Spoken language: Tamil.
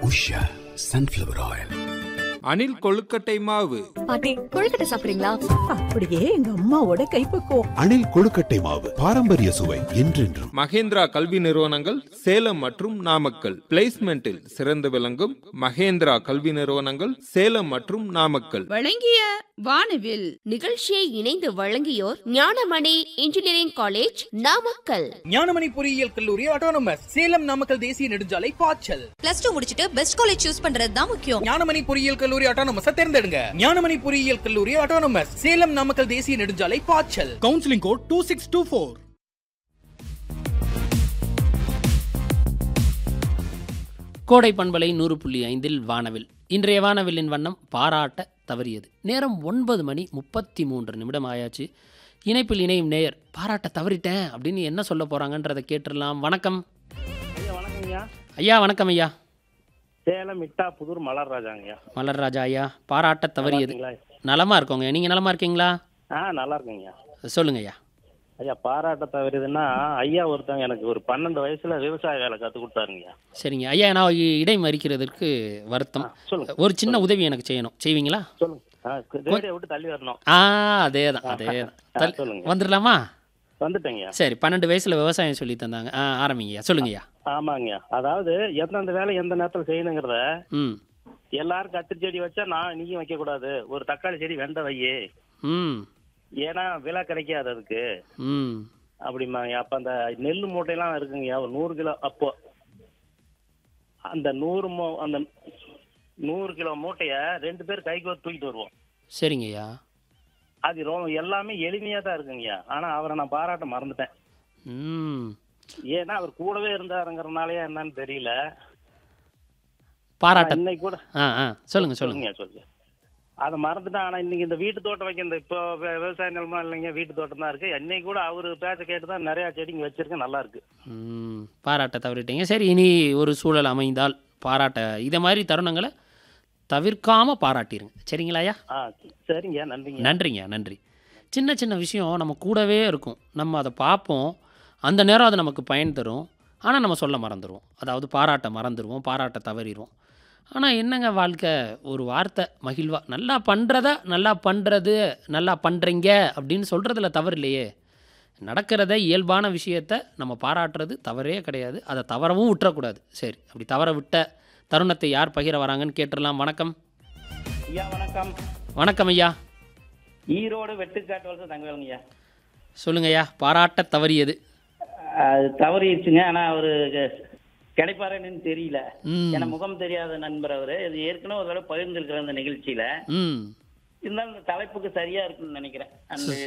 உஷா சன்ஃப்ளவர் ஆயில் அணில் கொழுக்கட்டை மாவு பாட்டி கொழுக்கட்டை சாப்பிடுறீங்களா அப்படியே எங்க அம்மாவோட கைப்பக்குவம் அணில் கொழுக்கட்டை மாவு பாரம்பரிய சுவை என்றென்றும் மகேந்திரா கல்வி நிறுவனங்கள் சேலம் மற்றும் நாமக்கல் பிளேஸ்மெண்டில் சிறந்து விளங்கும் மகேந்திரா கல்வி நிறுவனங்கள் சேலம் மற்றும் நாமக்கல் வழங்கிய வானவில் நிகழ்ச்சியை இணைந்து வழங்கியோர் ஞானமணி இன்ஜினியரிங் காலேஜ் நாமக்கல் ஞானமணி பொறியியல் கல்லூரி ஆட்டோனமஸ் சேலம் நாமக்கல் தேசிய நெடுஞ்சாலை பாய்ச்சல் பிளஸ் டூ முடிச்சிட்டு பெஸ்ட் காலேஜ் சூஸ் பண்றது தான் முக்கியம் ஞானமணி பொறியியல் கல்லூரி ஆட்டோனமஸ் தேர்ந்தெடுங்க ஞானமணி பொறியியல் கல்லூரி ஆட்டோனமஸ் சேலம் நாமக்கல் தேசிய நெடுஞ்சாலை பாய்ச்சல் counselling code two six two four கோடை பண்பலை நூறு புள்ளி ஐந்தில் வானவில் இன்றைய வானவில்லின் வண்ணம் பாராட்ட தவறியது நேரம் ஒன்பது மணி முப்பத்தி மூன்று நிமிடம் ஆயாச்சு இணைப்பில் இணையும் நேயர் பாராட்ட தவறிட்டேன் அப்படின்னு என்ன சொல்ல போறாங்கன்றதை கேட்டுடலாம் வணக்கம் ஐயா வணக்கங்கய்யா ஐயா வணக்கம் ஐயா சேலம் மிட்டா புதூர் மலர்ராஜாங்கய்யா மலர்ராஜா ஐயா பாராட்ட தவறியது நல்லா நலமா இருக்கோங்க நீங்க நலமா இருக்கீங்களா ஆ நல்லா இருக்குங்கய்யா சொல்லுங்க ஐயா ஐயா பாராட்ட தவறுதுன்னா ஐயா ஒருத்தவங்க எனக்கு ஒரு பன்னெண்டு வயசுல விவசாய வேலை கற்றுக் கொடுத்தாருங்கய்யா சரிங்க ஐயா நான் இ- இடை மறிக்கிறதுக்கு வருத்தம் சொல்லுங்க ஒரு சின்ன உதவி எனக்கு செய்யணும் செய்வீங்களா சொல்லுங்க ஆ ரேடியோ விட்டு தள்ளி வரணும் ஆ அதே தான் அதே ஆ, தான் சொல்லுங்க. வந்துடலாமா வந்துட்டேங்கய்யா சரி பன்னெண்டு வயசுல விவசாயம் சொல்லி தந்தாங்க ஆ ஆரம்பிங்கய்யா சொல்லுங்கய்யா ஆமாங்கய்யா அதாவது எந்தெந்த வேலை எந்த நேரத்தில் செய்யணுங்கிறத ம் எல்லாரும் கத்திரி செடி வச்சா நான் நீயும் வைக்க கூடாது ஒரு தக்காளி செடி வெண்ட வையே ம் ஏன்னா விலை கிடைக்காது அதுக்கு ம் அப்படிம்பாங்க அப்ப அந்த நெல் மூட்டையெல்லாம் இருக்குங்கய்யா ஒரு நூறு கிலோ அப்போ அந்த நூறு மூ அந்த நூறு கிலோ மூட்டைய ரெண்டு பேர் கைக்கு ஒரு தூக்கிட்டு வருவோம் சரிங்கய்யா அது ரொம்ப எல்லாமே எளிமையா தான் இருக்குங்கய்யா ஆனா அவரை நான் பாராட்ட மறந்துட்டேன் ம் ஏன்னா அவர் கூடவே இருந்தாருங்கிறனாலயா என்னன்னு தெரியல பாராட்ட ஆனா இன்னைக்கு கூட ஆ ஆ சொல்லுங்க சொல்லுங்க சொல்லுங்க சொல்லுங்க அதை மறந்துட்டேன் ஆனா இன்னைக்கு இந்த வீட்டு தோட்டம் வைக்க இந்த இப்போ வி- விவசாய நிலமா இல்லைங்க வீட்டு தோட்டம் தான் இருக்கு இன்னைக்கு கூட அவரு பேச்ச கேட்டு தான் நிறைய செடிங்க வச்சிருக்கேன் நல்லா இருக்கு ம் பாராட்ட தவறிட்டீங்க சரி இனி ஒரு சூழல் அமைந்தால் பாராட்ட இதை மாதிரி தருணங்களை தவிர்க்காம பாராட்டிருங்க சரிங்களா ஐயா ஆ சரிங்க நன்றிங்க நன்றிங்க நன்றி சின்ன சின்ன விஷயம் நம்ம கூடவே இருக்கும் நம்ம அதை பார்ப்போம் அந்த நேரம் அது நமக்கு பயன் தரும் ஆனால் நம்ம சொல்ல மறந்துடுவோம் அதாவது பாராட்ட மறந்துடுவோம் பாராட்ட தவறிடுவோம் ஆனால் என்னங்க வாழ்க்கை ஒரு வார்த்தை மகிழ்வா நல்லா பண்ணுறத நல்லா பண்ணுறது நல்லா பண்ணுறீங்க அப்படின்னு சொல்கிறதுல தவறு இல்லையே நடக்கிறத இயல்பான விஷயத்த நம்ம பாராட்டுறது தவறே கிடையாது அதை தவறவும் விட்டுறக்கூடாது சரி அப்படி தவற விட்ட தருணத்தை யார் பகிர வராங்கன்னு கேட்டுடலாம் வணக்கம் ஐயா வணக்கம் வணக்கம் ஐயா ஈரோடு வெட்டுக்காட்டு வலசு தங்கவேலுங்கய்யா சொல்லுங்க ஐயா பாராட்ட தவறியது அது தவறிடுச்சுங்க ஆனா அவரு கிடைப்பாருன்னு தெரியல ம் ஏன்னா முகம் தெரியாத நண்பர் அவரு இது ஏற்கனவே ஒரு தடவை பகிர்ந்திருக்கிற அந்த நிகழ்ச்சியில ம் இருந்தாலும் இந்த தலைப்புக்கு சரியா இருக்குன்னு நினைக்கிறேன் அந்த